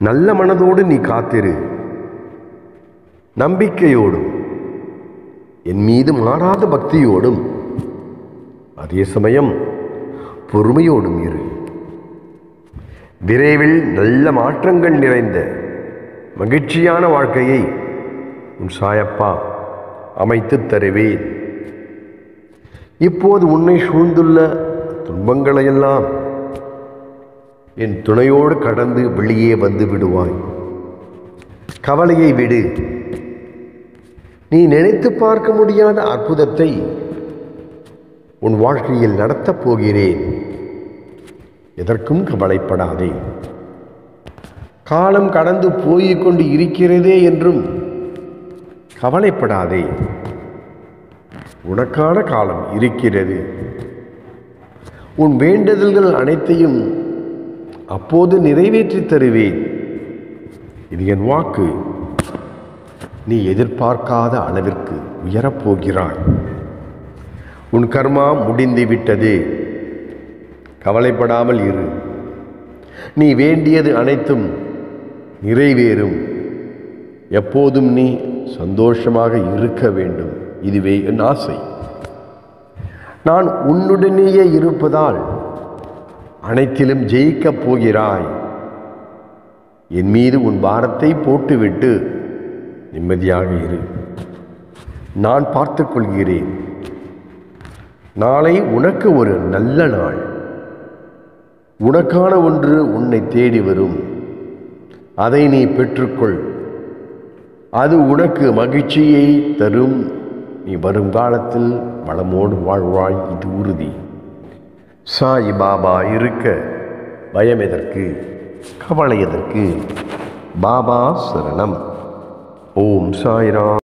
நல்ல மனதோடு நீ காத்திரு நம்பிக்கையோடும் என் மீது மாறாத பக்தியோடும் அதே சமயம் பொறுமையோடும் இரு விரைவில் நல்ல மாற்றங்கள் நிறைந்த மகிழ்ச்சியான வாழ்க்கையை உன் சாயப்பா அமைத்து தருவேன் இப்போது உன்னை சூழ்ந்துள்ள துன்பங்களையெல்லாம் என் துணையோடு கடந்து வெளியே வந்து விடுவாய் கவலையை விடு நீ நினைத்து பார்க்க முடியாத அற்புதத்தை உன் வாழ்க்கையில் நடத்தப் போகிறேன் எதற்கும் கவலைப்படாதே காலம் கடந்து போய்க் கொண்டு இருக்கிறதே என்றும் கவலைப்படாதே உனக்கான காலம் இருக்கிறது உன் வேண்டுதல்கள் அனைத்தையும் அப்போது நிறைவேற்றித் தருவேன் இது என் வாக்கு நீ எதிர்பார்க்காத அளவிற்கு உயரப்போகிறாய் உன் கர்மா முடிந்து விட்டது கவலைப்படாமல் இரு நீ வேண்டியது அனைத்தும் நிறைவேறும் எப்போதும் நீ சந்தோஷமாக இருக்க வேண்டும் இதுவே என் ஆசை நான் உன்னுடனேயே இருப்பதால் அனைத்திலும் ஜெயிக்கப் போகிறாய் என் மீது உன் பாரத்தை போட்டுவிட்டு நிம்மதியாக இரு நான் பார்த்துக் கொள்கிறேன் நாளை உனக்கு ஒரு நல்ல நாள் உனக்கான ஒன்று உன்னை தேடி வரும் அதை நீ பெற்றுக்கொள் அது உனக்கு மகிழ்ச்சியை தரும் நீ வருங்காலத்தில் வளமோடு வாழ்வாய் இது உறுதி சாய் பாபா இருக்க பயம் எதற்கு கவலை எதற்கு பாபா சரணம் ஓம் சாய்ராம்